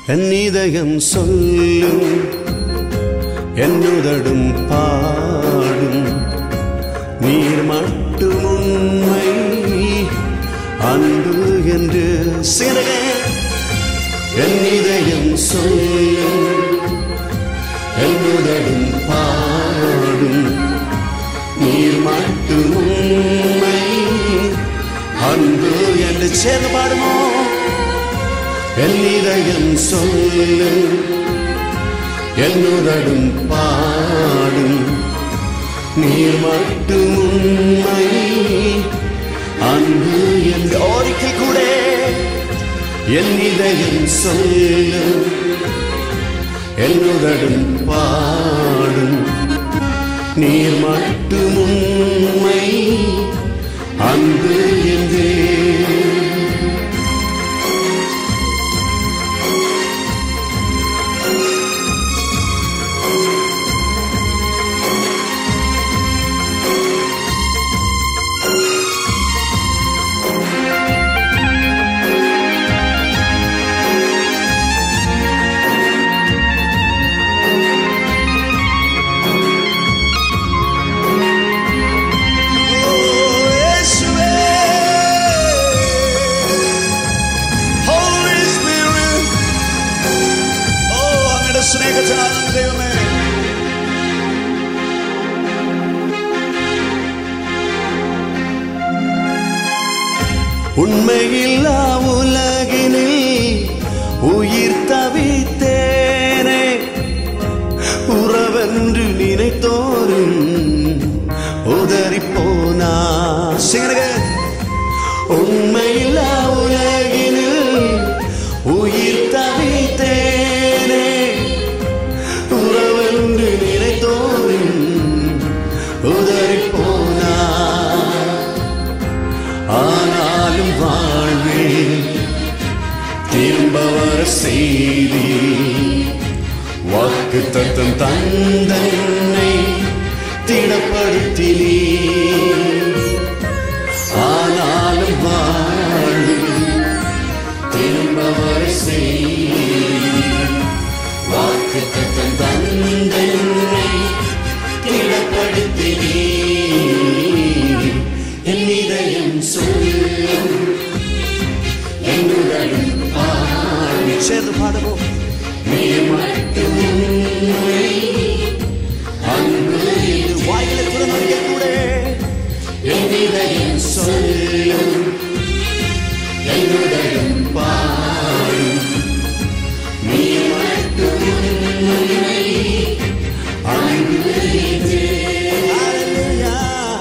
என் இதயம் சொல்லும் என்னுதடும் பாடும் நீர் மட்டும் உண்மை அன்பு என்று சிறக என் இதயம் சொல்லும் என்னுதடும் பாடும் நீர் மட்டும் உண்மை அன்பு என்று சேர்ந்து பாடுமோ என் இதயம் சொல்லும் என்னுதடும் பாடும் நீர் மட்டும் உண்மை அன்பு என்று ஓரிக்கை கூட என் இதயம் சொல்லும் என்னுதடும் பாடும் நீர் மட்டும் உண்மை அன்பு என்றே സ്നേഹത്തിനാണ് ദൈവമേ உண்மையில்லா உலகினில் உயிர் தவித்தேனே உறவென்று நினைத்தோரும் உதறி போனா உண்மையில்லா உலகினில் உயிர் தவித்தேனே உறவென்று நினைத்தோரும் உதறி போனா ஆனாலும் வாழ்வேன் திரும்ப வர செய்தி வாக்கு தத்தம் தந்தன்னை திடப்படுத்தினீ ஆனாலும் வாழ்வேன் திரும்ப வர செய்தி வாக்கு தத்தம் தந்தன்னை திடப்படுத்தினீ என் இதயம் சொல்லும் என்னுடன் பாடி சேர்ந்து பாடுவோம் நீ மட்டும் உண்மை. அன்பு இது வாயில கூட நடிக்க கூட என் இதயம் சொல்லும் என்னுடன் பாடும் நீ மட்டும் உண்மை. அன்பு இது. Hallelujah.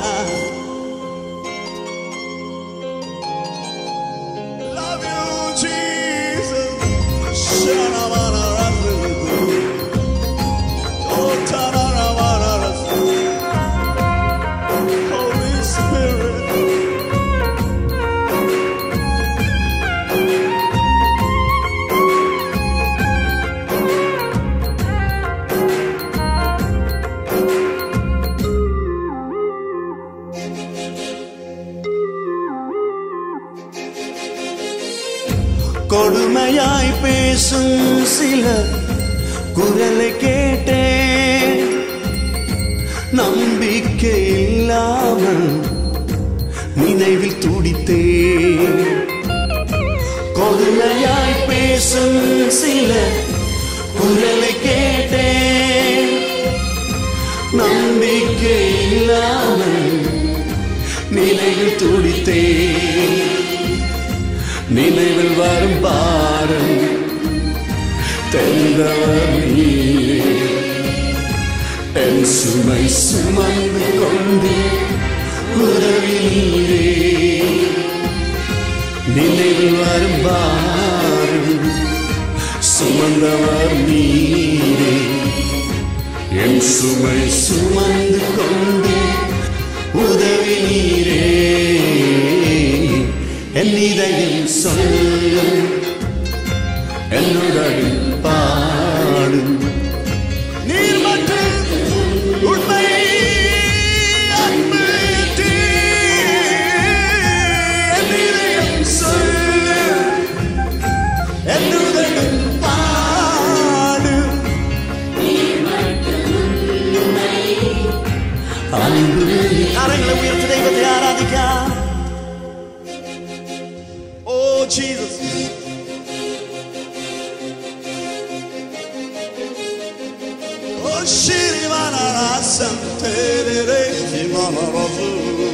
Love you, Jesus. Shanamana Rasu. Oh, Tanamana Rasu. Holy Spirit. கொடுமையாய் பேசும் சில குரலை கேட்டேன் நம்பிக்கை இல்லாமல் நினைவில் துடித்தேன் கொடுமையாய் பேசும் சில குரலை கேட்டேன் நம்பிக்கை இல்லாமல் நினைவில் துடித்தேன் நினைவில் வரும் பாரம் தெந்தவர் நீரே என் சுமை சுமந்து கொண்டு உதவி நீரே நினைவில் வரும் பாரம் சுமந்தவர் நீரே என் சுமை சுமந்து கொண்டு உதவி நீரே என் இதயம் சொல்லும் என்னுடன் பாடும் நீர் மட்டும் உண்மை அன்பு தீ. என் இதயம் சொல்லும் என்னுடன் பாடும் കരങ്ങളെ ഉയർത്തി ദൈവത്തെ ആരാധിക്കാം ഓ ജീസസ് ഓ ശിരിവാനാരാസം തേരേ ഹിമാനറസു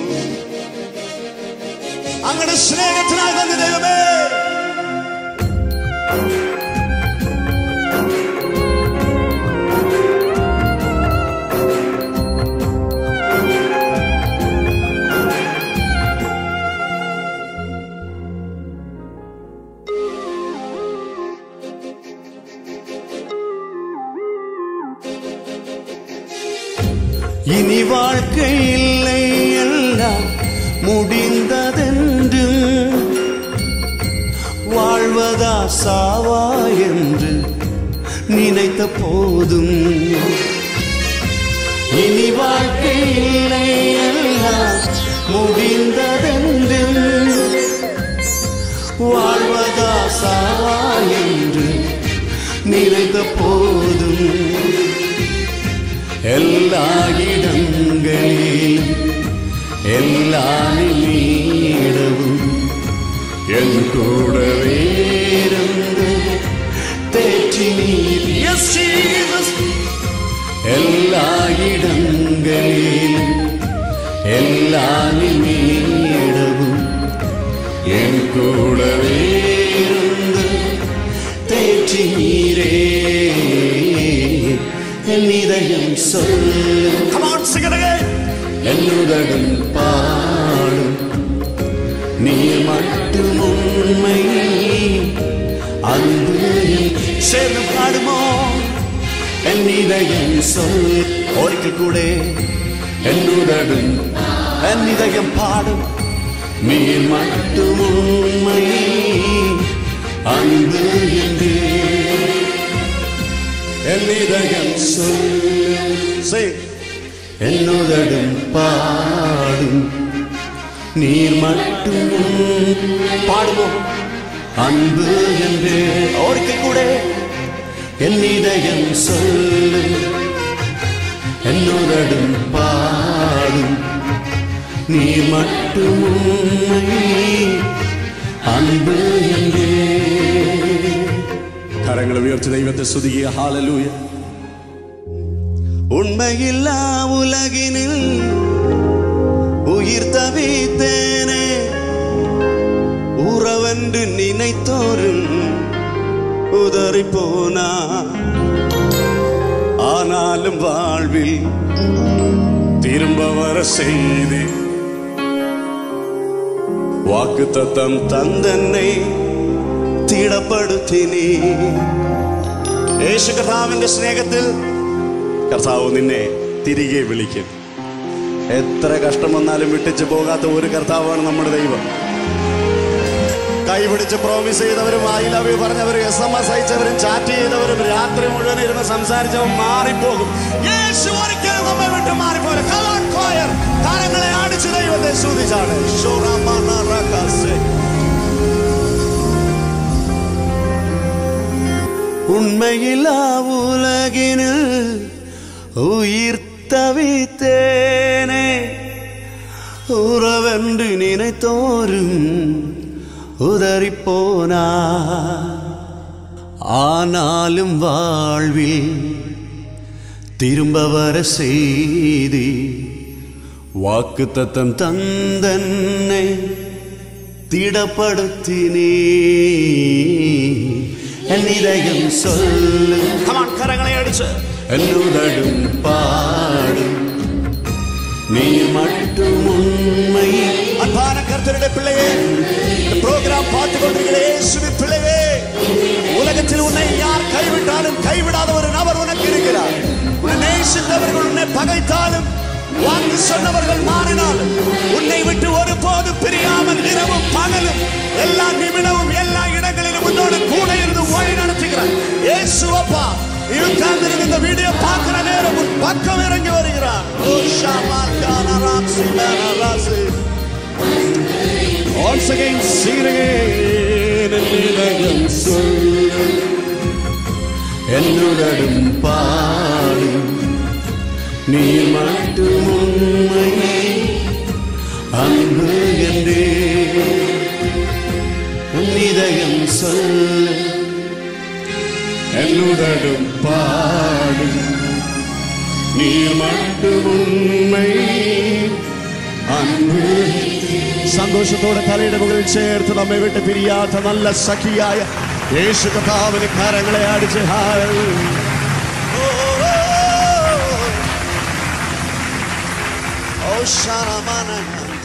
അങ്ങയുടെ സ്നേഹത്തിനായി നന്ദി ദൈവമേ இனி வாழ்க்கை இல்லை எல்லாம் முடிந்ததென்று வாழ்வதா சாவா என்று நினைத்த போதும் இனி வாழ்க்கை இல்லை எல்லாம் முடிந்ததென்று வாழ்வதா சாவா என்று நினைத்த போதும் எல்லா இடங்களிலும் எல்லா நீடவும் என் கூடவே இருந்து தேற்றி நீர் Yes, Jesus. எல்லா இடங்களிலும் எல்லா நீடவும் என் கூடவே இருந்து தேற்றி நீரே என் இதயம் சொல்லு Come on, sing it again. என்னுடன் பாடும் நீ மட்டும் உண்மை அன்பு என் சேர்ந்து பாடுமோ என் இதயம் சொல் ஒരിക്കൽ കൂടെ என்னுடன் என் இதயம் பாடும் நீ மட்டும் உண்மை அன்பு என்றே என் இதயம் சொல் Sing. என்னுடன் பாடும் நீர் மட்டும் பாடுவோம் அன்பு என்று ஒரிக்கல் கூட என் இதயம் சொல்லும் என்னுடன் பாடும் நீர் மட்டும் உண்மை அன்பு என்றே കരങ്ങൾ ഉയർത്തി ദൈവത്തെ സ്തുതിക്കുക ഹാലലൂയ உண்மையில்லா உலகினில் உயிர் தவித்தேனே உறவென்று நினைத்தோரும் உதறி போனா ஆனாலும் வாழ்வில் திரும்ப வர செய்தி வாக்கு தத்தம் தந்தன்னை திடப்படுத்தினീ യേശു കർത്താവിന്റെ സ്നേഹത്തിൽ കർത്താവ് നിന്നെ തിരികെ വിളിക്കും എത്ര കഷ്ടം വന്നാലും വിട്ടിച്ച് പോകാത്ത ഒരു കർത്താവാണ് നമ്മുടെ ദൈവം കൈപിടിച്ച് പ്രോമിസ് ചെയ്തവരും ഐ ലവ് യു പറഞ്ഞവരും എസ് എം എസ് അയച്ചവരും ചാറ്റ് ചെയ്തവരും രാത്രി മുഴുവൻ ഇരുന്ന് സംസാരിച്ചവൻ മാറിപ്പോകും യേശു ഒരിക്കലും നമ്മെ വിട്ട് മാറിപ്പോലും താരങ്ങളെ അടിച്ച് ദൈവത്തെ സ്തുതിച്ചാണ് ഷോറാമാനാറാക്കാസെ. உண்மையில்லா உலகினில் உயிர் தவித்தேனே உறவென்று நினைத்தோரும் உதறி போனா ஆனாலும் வாழ்வில் திரும்ப வர செய்தி வாக்கு தத்தம் தந்தன்னை திடப்படுத்தினே என் இதயம் சொல்லு Come on, കരങ്ങളെ അടിച്ച് என்னுடடும் பாடும் நீ மட்டும் உண்மை அன்பான கர்த்தருடைய பிள்ளையே இந்த ப்ரோக்ராம் பார்த்து கொண்டிருக்கிற இயேசுவின் பிள்ளையே உலகத்தில் உன்னை யார் கைவிட்டாலும் கைவிடாத ஒரு நபர் உனக்கு இருக்கிறார் உன்னை நேசித்தவர்கள் உன்னை பகைத்தாலும் வாக்கு சொன்னவர்கள் மாறினாலும் உன்னை விட்டு ஒருபோதும் பிரியாமல் இரவும் பகலும் எல்லா நிமிடமும் எல்லா இடங்களிலும் உன்னோடு கூட இருந்து வழி நடத்துகிறார் இயேசு அப்பா நீ உட்கார்ந்திருந்த இந்த வீடியோ பார்க்கிற நேரம் உன் பக்கம் இறங்கி வருகிறார் ஓ ஷாமா கானா ராம் சிமேனா ராசி Once again, sing it again. என் இதயம் சொல்லு. என்னுடடும் பாடும் நீ மட்டும் உண்மை சொல்லு என்னுதடும் பாடும் நீர் மட்டும் உண்மை அன்பு സന്തോഷത്തോടെ തലയിടവുകളിൽ ചേർത്ത് നമ്മെ വിട്ട് പിരിയാത്ത നല്ല സഖിയായ യേശു കഥാവിന് കരങ്ങളെ അടിച്ച് ഹാൽ ഓ ശാനമാന